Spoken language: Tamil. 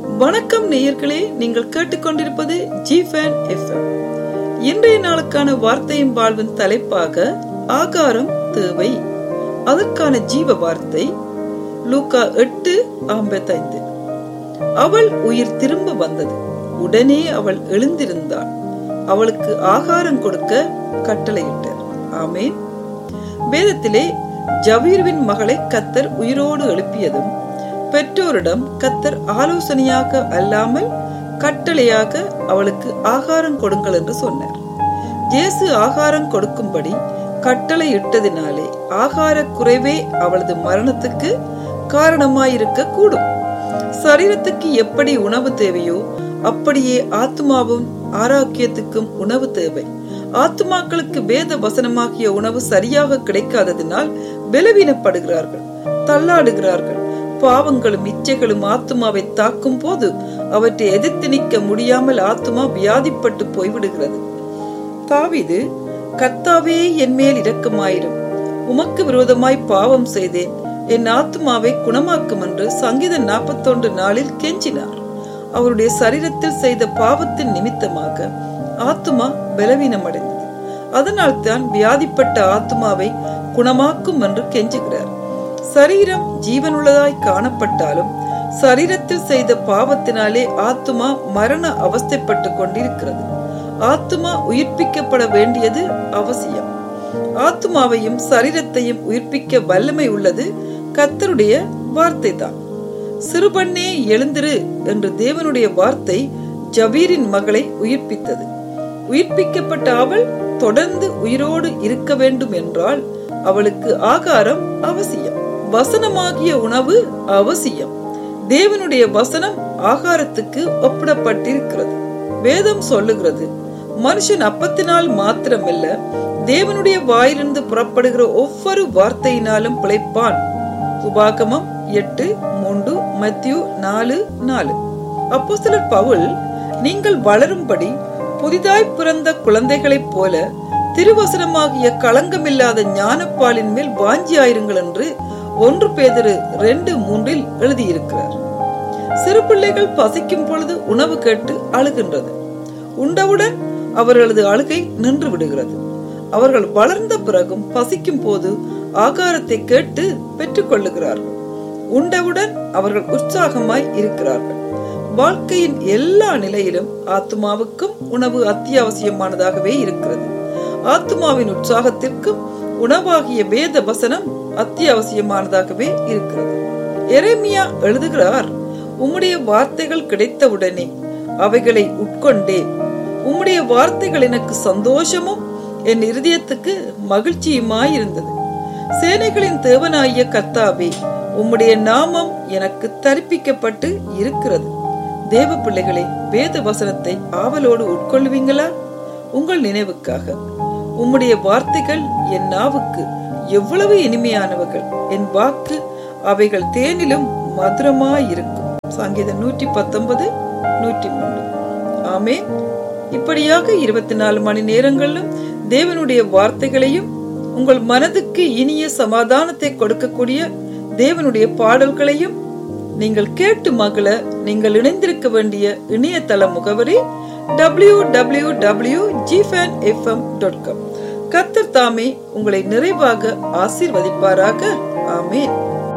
வணக்கம் நேயர்களே நீங்கள் கேட்டுக்கொண்டிருப்பது ஜி ஃபேன் எஃப்எம் இன்றைய நாளுக்கான வார்த்தையும் வாழ்வின் தலைப்பாக ஆகாரம் தேவை அதற்கான ஜீவ வார்த்தை லூக்கா எட்டு ஐம்பத்தைந்து அவள் உயிர் திரும்ப வந்தது உடனே அவள் எழுந்திருந்தாள் அவளுக்கு ஆகாரம் கொடுக்க கட்டளையிட்டார் ஆமேன் வேதத்திலே ஜவீர்வின் மகளை கத்தர் உயிரோடு எழுப்பியதும் பெற்றோரிடம் கத்தர் ஆலோசனையாக அல்லாமல் கட்டளையாக அவளுக்கு ஆகாரம் கொடுங்கள் என்று சொன்னார் இயேசு ஆகாரம் கொடுக்கும்படி கட்டளை இட்டதினாலே ஆகார குறைவே அவளது மரணத்துக்கு காரணமாயிருக்க கூடும் சரீரத்துக்கு எப்படி உணவு தேவையோ அப்படியே ஆத்மாவும் ஆரோக்கியத்துக்கும் உணவு தேவை ஆத்மாக்களுக்கு வேத வசனமாகிய உணவு சரியாக கிடைக்காததினால் பலவீனப்படுகிறார்கள் தள்ளாடுகிறார்கள் பாவங்களும் இச்சைகளும் ஆத்மாவை தாக்கும் போது அவற்றை எதிர்த்து நிற்க முடியாமல் ஆத்மா வியாதிப்பட்டு போய்விடுகிறது தாவிது கர்த்தாவே என் மேல் இரக்கமாயிரும் உமக்கு விரோதமாய் பாவம் செய்தேன் என் ஆத்மாவை குணமாக்கும் என்று சங்கீத நாற்பத்தொன்று நாளில் கெஞ்சினார் அவருடைய சரீரத்தில் செய்த பாவத்தின் நிமித்தமாக ஆத்மா பலவீனமடைந்தது அதனால் தான் வியாதிப்பட்ட ஆத்மாவை குணமாக்கும் என்று கெஞ்சுகிறார் சரீரம் ஜீவனுள்ளதாய் காணப்பட்டாலும் சரீரத்தில் செய்த பாவத்தினாலே ஆத்மா மரண அவஸ்தைப்பட்டு கொண்டிருக்கிறது ஆத்மா உயிர்ப்பிக்கப்பட வேண்டியது அவசியம் ஆத்மாவையும் சரீரத்தையும் உயிர்ப்பிக்க வல்லமை உள்ளது கத்தருடைய வார்த்தை தான் சிறுபண்ணே எழுந்திரு என்று தேவனுடைய வார்த்தை ஜபீரின் மகளை உயிர்ப்பித்தது உயிர்ப்பிக்கப்பட்ட அவள் தொடர்ந்து உயிரோடு இருக்க வேண்டும் என்றால் அவளுக்கு ஆகாரம் அவசியம் வசனமாகிய உணவு அவசியம் தேவனுடைய வசனம் ஆகாரத்துக்கு ஒப்பிடப்பட்டிருக்கிறது வேதம் சொல்லுகிறது மனுஷன் அப்பத்தினால் மாத்திரமல்ல தேவனுடைய வாயிலிருந்து புறப்படுகிற ஒவ்வொரு வார்த்தையினாலும் பிழைப்பான் உபாகமம் எட்டு மூன்று மத்தியு நாலு நாலு அப்போ சிலர் பவுல் நீங்கள் வளரும்படி புதிதாய் பிறந்த குழந்தைகளைப் போல திருவசனமாகிய களங்கமில்லாத ஞானப்பாலின் மேல் வாஞ்சியாயிருங்கள் என்று ஒன்று பேதரு ரெண்டு மூன்றில் எழுதியிருக்கிறார் சிறு பிள்ளைகள் பசிக்கும் பொழுது உணவு கேட்டு அழுகின்றது உண்டவுடன் அவர்களது அழுகை நின்று விடுகிறது அவர்கள் வளர்ந்த பிறகும் பசிக்கும் போது ஆகாரத்தை கேட்டு பெற்றுக் கொள்ளுகிறார்கள் உண்டவுடன் அவர்கள் உற்சாகமாய் இருக்கிறார்கள் வாழ்க்கையின் எல்லா நிலையிலும் ஆத்மாவுக்கும் உணவு அத்தியாவசியமானதாகவே இருக்கிறது ஆத்மாவின் உற்சாகத்திற்கும் உணவாகிய வேத வசனம் அத்தியாவசியமானதாகவே இருக்கிறது எரேமியா எழுதுகிறார் உம்முடைய வார்த்தைகள் கிடைத்தவுடனே அவைகளை உட்கொண்டேன் உம்முடைய வார்த்தைகள் எனக்கு சந்தோஷமும் என் இருதயத்துக்கு மகிழ்ச்சியுமாயிருந்தது சேனைகளின் தேவனாகிய கர்த்தாவே உம்முடைய நாமம் எனக்கு தரிப்பிக்கப்பட்டு இருக்கிறது தேவ பிள்ளைகளை வேத வசனத்தை ஆவலோடு உட்கொள்வீங்களா உங்கள் நினைவுக்காக உம்முடைய வார்த்தைகள் என் நாவுக்கு எவ்வளவு இனிமையானவர்கள் என் வாக்கு அவைகள் தேனிலும் மதுரமாயிருக்கும் சங்கீதம் நூற்றி பத்தொன்பது நூற்றி மூன்று ஆமே இப்படியாக இருபத்தி நாலு மணி நேரங்களிலும் தேவனுடைய வார்த்தைகளையும் உங்கள் மனதுக்கு இனிய சமாதானத்தை கொடுக்கக்கூடிய தேவனுடைய பாடல்களையும் நீங்கள் கேட்டு மகள நீங்கள் இணைந்திருக்க வேண்டிய இணையதள முகவரி டபிள்யூ டபிள்யூ டபிள்யூ ஜிஃபேன் எஃப்எம் டாட் காம் கத்தர் தாமே உங்களை நிறைவாக ஆசீர்வதிப்பாராக ஆமேன்